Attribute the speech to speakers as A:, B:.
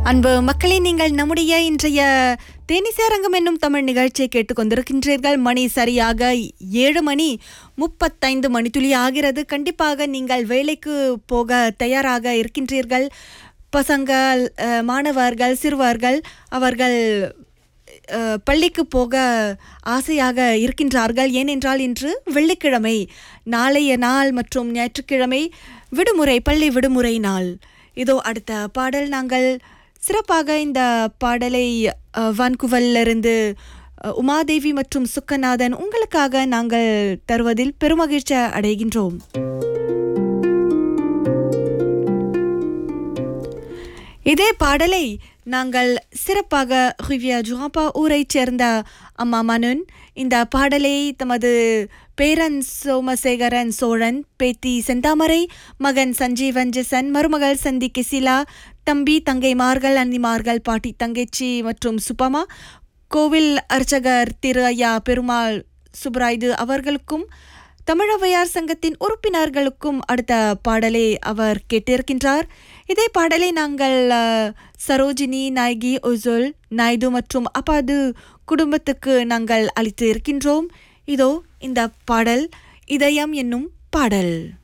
A: அன்பு மக்களே நீங்கள் நம்முடைய இன்றைய தேனிசேரங்கம் என்னும் தமிழ் நிகழ்ச்சியை கேட்டுக்கொண்டிருக்கின்றீர்கள் மணி சரியாக ஏழு மணி முப்பத்தைந்து மணித்துளி ஆகிறது கண்டிப்பாக நீங்கள் வேலைக்கு போக தயாராக இருக்கின்றீர்கள் பசங்கள் அஹ், மாணவர்கள் சிறுவர்கள் அவர்கள் அஹ், பள்ளிக்கு போக ஆசையாக இருக்கின்றார்கள் ஏனென்றால் இன்று வெள்ளிக்கிழமை நாளைய நாள் மற்றும் ஞாயிற்றுக்கிழமை விடுமுறை பள்ளி விடுமுறை நாள் இதோ அடுத்த பாடல் நாங்கள் சிறப்பாக இந்த பாடலை அஹ், வான்குவலிலிருந்து அஹ், உமாதேவி மற்றும் சுக்கநாதன் உங்களுக்காக நாங்கள் தருவதில் பெருமகிழ்ச்சி அடைகின்றோம் இதே பாடலை நாங்கள் சிறப்பாக ஹுவியா ஜுஹாப்பா ஊரைச் சேர்ந்த அம்மா மனுன் இந்த பாடலை தமது பேரன் சோமசேகரன் சோழன் பேத்தி செந்தாமரை மகன் சஞ்சீவன் ஜெசன் மருமகள் சந்தி கெசிலா தம்பி தங்கைமார்கள் அன்னிமார்கள் பாட்டி தங்கச்சி மற்றும் சுப்பமா கோவில் அர்ச்சகர் திரு ஐயா பெருமாள் சுப்ராய்து அவர்களுக்கும் தமிழவையார் சங்கத்தின் உறுப்பினர்களுக்கும் அடுத்த பாடலை அவர் கேட்டிருக்கின்றார் இதே பாடலை நாங்கள் அஹ், சரோஜினி நாயகி ஒசுல் நாயுடு மற்றும் அப்பாது குடும்பத்துக்கு நாங்கள் அளித்து இருக்கின்றோம் இதோ இந்த பாடல் இதயம் என்னும் பாடல்